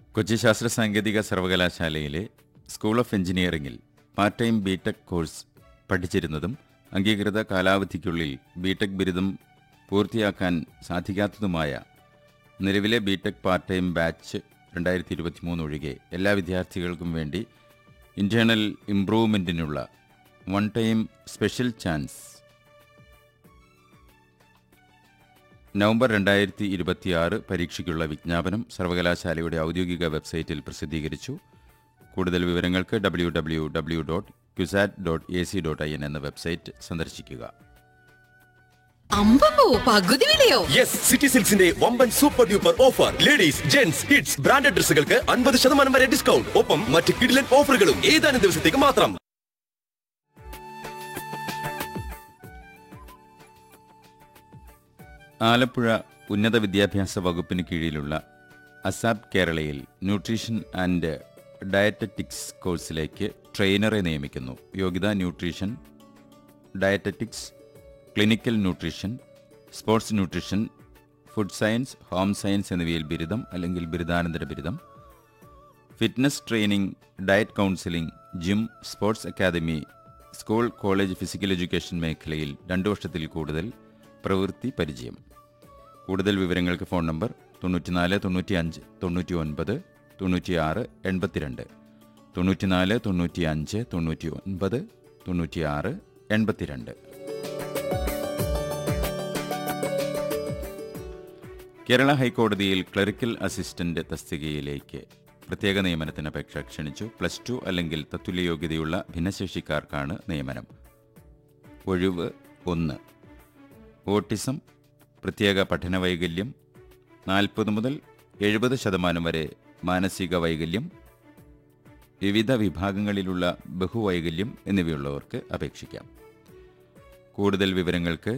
കൊച്ചി ശാസ്ത്ര സാങ്കേതിക സർവകലാശാലയിലെ സ്കൂൾ ഓഫ് എഞ്ചിനീയറിംഗിൽ പാർട്ട് ടൈം ബിടെക് കോഴ്സ് പഠിച്ചിരുന്നതും അംഗീകൃത കാലാവധിക്കുള്ളിൽ ബിടെക് ബിരുദം പൂർത്തിയാക്കാൻ സാധിക്കാത്തതുമായ നിലവിലെ ബിടെക് പാർട്ട് ടൈം ബാച്ച് രണ്ടായിരത്തി ഇരുപത്തിമൂന്ന് ഒഴികെ എല്ലാ വിദ്യാർത്ഥികൾക്കും വേണ്ടി ഇന്റേണൽ ഇംപ്രൂവ്മെൻറ്റിനുള്ള one time special chance November രണ്ടായിരത്തി ഇരുപത്തിയാറ് പരീക്ഷയ്ക്കുള്ള വിജ്ഞാപനം സർവകലാശാലയുടെ ഔദ്യോഗിക വെബ്സൈറ്റിൽ പ്രസിദ്ധീകരിച്ചു കൂടുതൽ വിവരങ്ങൾക്ക് W W W dot CUSAT dot A C dot I N എന്ന വെബ്സൈറ്റ് സന്ദർശിക്കുക അമ്പപ്പോ പകുതി വിലയോ യെസ് സിറ്റി സിൽക്സിന്റെ വമ്പൻ super duper offer ladies gents kids branded ഡ്രസ്സുകൾക്ക് അൻപത് ശതമാനം വരെ ഡിസ്കൗണ്ട് ഒപ്പം മറ്റ് കിഡിലൻ ഓഫറുകളും ഏതാനും ദിവസത്തേക്ക് മാത്രം ആലപ്പുഴ ഉന്നത വിദ്യാഭ്യാസ വകുപ്പിന് കീഴിലുള്ള അസാബ് കേരളയിൽ ന്യൂട്രീഷൻ ആൻഡ് ഡയറ്ററ്റിക്സ് കോഴ്സിലേക്ക് ട്രെയിനറെ നിയമിക്കുന്നു യോഗ്യത nutrition dietetics clinical nutrition sports nutrition food science home science എന്നിവയിൽ ബിരുദം അല്ലെങ്കിൽ ബിരുദാനന്തര ബിരുദം fitness training diet counselling gym sports academy school college physical education മേഖലയിൽ രണ്ടു വർഷത്തിൽ കൂടുതൽ പ്രവൃത്തി പരിചയം കൂടുതൽ വിവരങ്ങൾക്ക് ഫോൺ നമ്പർ തൊണ്ണൂറ്റിനാല് തൊണ്ണൂറ്റി അഞ്ച് തൊണ്ണൂറ്റി ഒൻപത് തൊണ്ണൂറ്റിയാറ് എൺപത്തിരണ്ട് തൊണ്ണൂറ്റിനാല് തൊണ്ണൂറ്റി അഞ്ച് തൊണ്ണൂറ്റി ഒൻപത് തൊണ്ണൂറ്റിയാറ് എൺപത്തിരണ്ട് കേരള ഹൈക്കോടതിയിൽ ക്ലറിക്കൽ അസിസ്റ്റന്റ് തസ്തികയിലേക്ക് പ്രത്യേക നിയമനത്തിന് അപേക്ഷ ക്ഷണിച്ചു പ്ലസ് ടു അല്ലെങ്കിൽ തത്തുല്യ യോഗ്യതയുള്ള ഭിന്നശേഷിക്കാർക്കാണ് നിയമനം ഒഴിവ് ഒന്ന് ഓട്ടിസം പ്രത്യേക പഠന വൈകല്യം നാൽപ്പത് മുതൽ എഴുപത് ശതമാനം വരെ മാനസിക വൈകല്യം വിവിധ വിഭാഗങ്ങളിലുള്ള ബഹുവൈകല്യം എന്നിവയുള്ളവർക്ക് അപേക്ഷിക്കാം കൂടുതൽ വിവരങ്ങൾക്ക്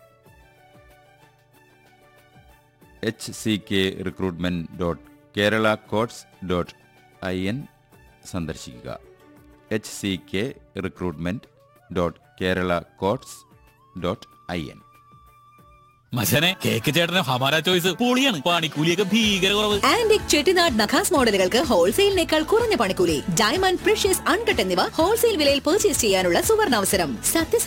H C K recruitment dot Kerala courts dot I N സന്ദർശിക്കുക H C K recruitment dot Kerala courts dot I N മച്ചനെ കേക്ക് ചേട്ടന് ഹമാര ചോയ്സ് പൊളിയാണ് പണിക്കൂലിയൊക്കെ ഭീകര കുറവ് ആന്റിക് ചെട്ടിനാട് നഖാസ് മോഡലുകൾക്ക് ഹോൾസെയിലിനേക്കാൾ കുറഞ്ഞ പണിക്കൂലി ഡയമണ്ട് പ്രഷ്യസ് അൺകട്ട് എന്നിവ ഹോൾസെയിൽ വിലയിൽ പർച്ചേസ് ചെയ്യാനുള്ള സുവർണാവസരം സത്യസ